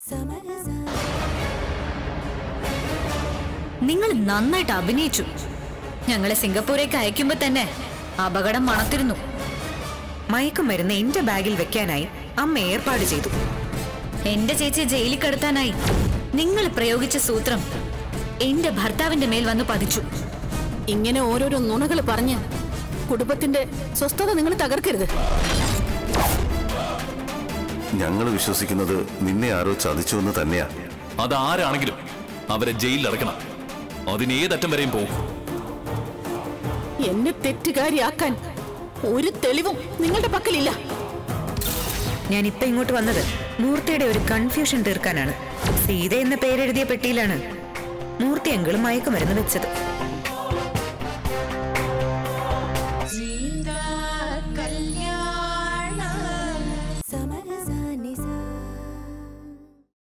നിങ്ങൾ നന്നായിട്ട് അഭിനയിച്ചു ഞങ്ങളെ സിംഗപ്പൂരേക്ക് അയക്കുമ്പോ തന്നെ അപകടം മണത്തിരുന്നു മയക്കുമരുന്ന് എന്റെ ബാഗിൽ വെക്കാനായി അമ്മ ഏർപ്പാട് ചെയ്തു എന്റെ ചേച്ചിയെ ജയിലിൽ കടത്താനായി നിങ്ങൾ പ്രയോഗിച്ച സൂത്രം എന്റെ ഭർത്താവിന്റെ മേൽ വന്ന് പതിച്ചു ഇങ്ങനെ ഓരോരോ നുണകൾ പറഞ്ഞ് കുടുംബത്തിന്റെ സ്വസ്ഥത നിങ്ങൾ തകർക്കരുത് ഞങ്ങൾ വിശ്വസിക്കുന്നത് നിന്നെ ആരോ ചതിച്ചു എന്ന് തന്നെയാ അതാരാണെങ്കിലും അവരെ ജയിലിൽ അടക്കണം അതിന് ഏതറ്റം വരെയും പോകും എന്നെ തെറ്റുകാരിയാക്കാൻ ഒരു തെളിവും നിങ്ങളുടെ പക്കലില്ല ഞാൻ ഇപ്പൊ ഇങ്ങോട്ട് വന്നത് മൂർത്തിയുടെ ഒരു കൺഫ്യൂഷൻ തീർക്കാനാണ് സീത എന്ന പേരെഴുതിയ പെട്ടിയിലാണ് മൂർത്തി അങ്കിളും മയക്കുമരുന്ന് വെച്ചത്